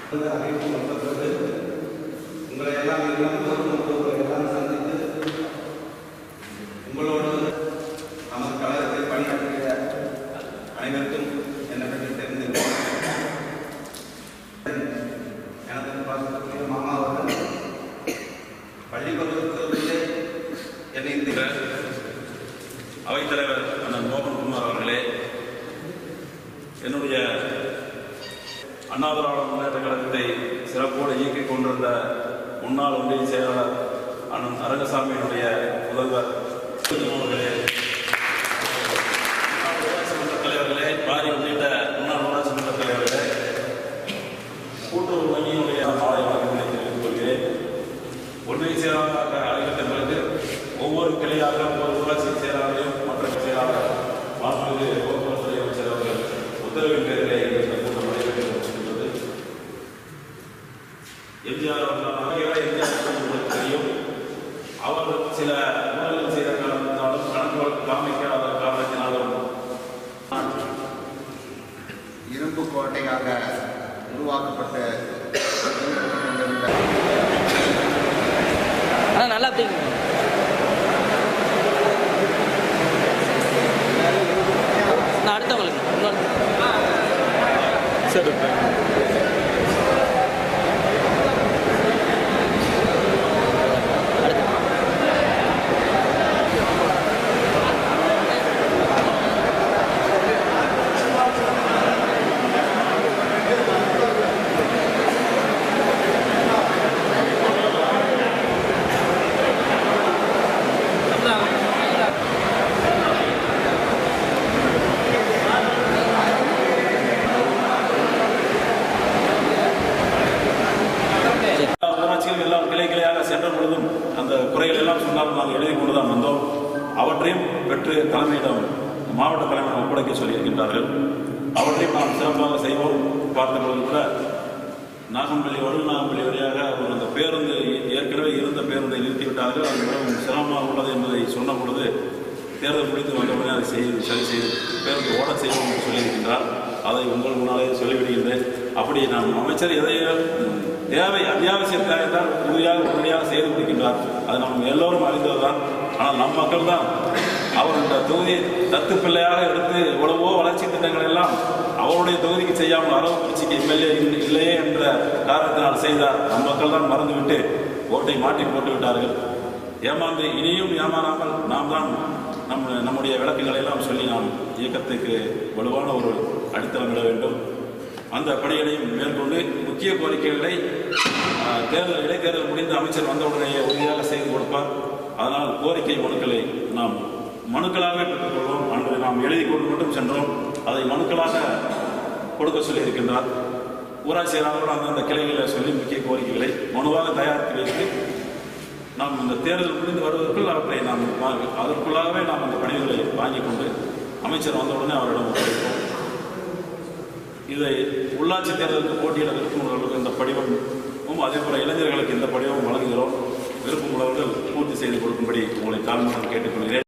இந்த அறிவிப்பு வந்த பிறகு உங்களை எல்லாம் எல்லாம் உங்களை எல்லாம் சந்தித்து உங்களோடு நமது கழகத்தில் பணியாற்றிய அனைவருக்கும் என்னை பற்றி தெரிந்திருக்கும் எனது பாசத்துக்குரிய மாமா அவர்கள் பள்ளி பருவத்திலிருந்தே என்னை இந்த அவைத்தலைவர் அண்ணன் மோகன்குமார் அவர்களே என்னுடைய அண்ணா திராவிட முன்னேற்ற கழகத்தை சிறப்போடு இயக்கிக் கொண்டிருந்த முன்னாள் ஒன்றிய செயலாளர் அண்ணன் அரங்கசாமியினுடைய முதல்வர் அவர்களே முன்னாள் ஊராட்சி மன்ற தலைவர்களே பாரி உள்ளிட்ட முன்னாள் ஊராட்சி மன்ற தலைவர்களே கூட்டுறவு வங்கியினுடைய மாலை வணக்கங்களை தெரிவித்துக் கொள்கிறேன் ஒன்றிய செயலாளராக அழைக்கப்பட்ட பிறகு ஒவ்வொரு கிளையாக ஒவ்வொரு ஊராட்சி செயலாளரையும் மற்ற செயலாளர் மாண்புமிகு போக்குவரத்து அமைச்சர் அவர்கள் உத்தரவின் பேரிலே இந்த கூட்டம் நடைபெற்றிருக்கின்றது எம்ஜிஆர் அவர்கள் அதிகார எம்ஜிஆர் அவர்கள் உங்களுக்கு தெரியும் அவர் சில ஊழல்கள் செய்த காரணத்தினாலும் கணக்கு வழக்கு காமிக்காத காரணத்தினாலும் இரும்பு கோட்டையாக உருவாக்கப்பட்ட கொண்டிருந்த ஆனால் நல்லா அப்படிங்க நான் அடுத்தவங்களுக்கு இன்னொரு சரி எல்லா ஊராட்சிகளும் எல்லாம் கிளை கிளையாக சென்ற பொழுதும் அந்த குறைகள் எல்லாம் சொன்னாலும் நாங்கள் எழுதி கொண்டு தான் வந்தோம் அவற்றையும் பெற்று தலைமையிடம் மாவட்ட தலைமையிடம் ஒப்படைக்க சொல்லியிருக்கின்றார்கள் அவற்றையும் நாம் சிறப்பாக செய்வோம் பார்த்த பொழுது கூட நாகம்பள்ளி வடுநாகம்பள்ளி வழியாக ஒரு அந்த பேருந்து ஏற்கனவே இருந்த பேருந்தை நிறுத்திவிட்டார்கள் அது மிகவும் சிரமமாக உள்ளது என்பதை சொன்ன பொழுது தேர்தல் முடித்து வந்தவுடனே அதை செய்து சரி செய்து பேருந்து ஓட செய்வோம் என்று சொல்லியிருக்கின்றார் அதை உங்கள் முன்னாலே சொல்லிவிடுகின்றேன் அப்படி நாம் அமைச்சர் எதையும் தேவை அத்தியாவசிய தேவை தான் உறுதியாக உடனடியாக செய்து கொடுக்கின்றார் அது நம்ம எல்லோரும் அறிந்ததுதான் ஆனால் நம் மக்கள் தான் அவர் இந்த தொகுதியை தத்து பிள்ளையாக எடுத்து எவ்வளவோ வளர்ச்சி திட்டங்கள் எல்லாம் அவருடைய தொகுதிக்கு செய்யாமல் அரவக்குறிச்சிக்கு எம்எல்ஏ இல்லையே என்ற காரணத்தினால் செய்தார் நம் மக்கள் தான் மறந்துவிட்டு ஓட்டை மாற்றி போட்டு விட்டார்கள் ஏமாந்து இனியும் ஏமாறாமல் நாம் தான் நம் நம்முடைய விளக்குகளை எல்லாம் சொல்லி நாம் இயக்கத்துக்கு வலுவான ஒரு அடித்தளமிட வேண்டும் அந்த பணிகளையும் மேற்கொண்டு முக்கிய கோரிக்கைகளை ஆஹ், தேர்தல் இடைத்தேர்தல் முடிந்த அமைச்சர் வந்தவுடனேயே உறுதியாக செய்து கொடுப்பார் அதனால் கோரிக்கை மனுக்களை நாம் மனுக்களாகவே பெற்றுக்கொள்வோம் அன்று நாம் எழுதி கொண்டு மட்டும் சென்றோம் அதை மனுக்களாக கொடுக்க சொல்லியிருக்கின்றார் ஊராட்சி செயலாளர்கள் அந்தந்த கிளைகளை சொல்லி முக்கிய கோரிக்கைகளை மனுவாக தயாரித்து வைத்து நாம் இந்த தேர்தல் முடிந்து வருவதற்குள் அவற்றை நாம் வாங்கி- அதற்குள்ளாகவே நாம் அந்த பணிகளை வாங்கிக் கொண்டு அமைச்சர் வந்தவுடனே அவரிடம் ஒப்படைப்போம் இதை உள்ளாட்சி தேர்தலுக்கு போட்டியிட விருப்பமுள்ளவர்களுக்கு இந்த படிவமும் அதே போல இளைஞர்களுக்கு இந்த படிவமும் வழங்குகிறோம் விருப்பமுள்ளவர்கள் பூர்த்தி செய்து கொடுக்கும்படி உங்களை தாழ்மையாக கேட்டுக்கொள்கிறேன்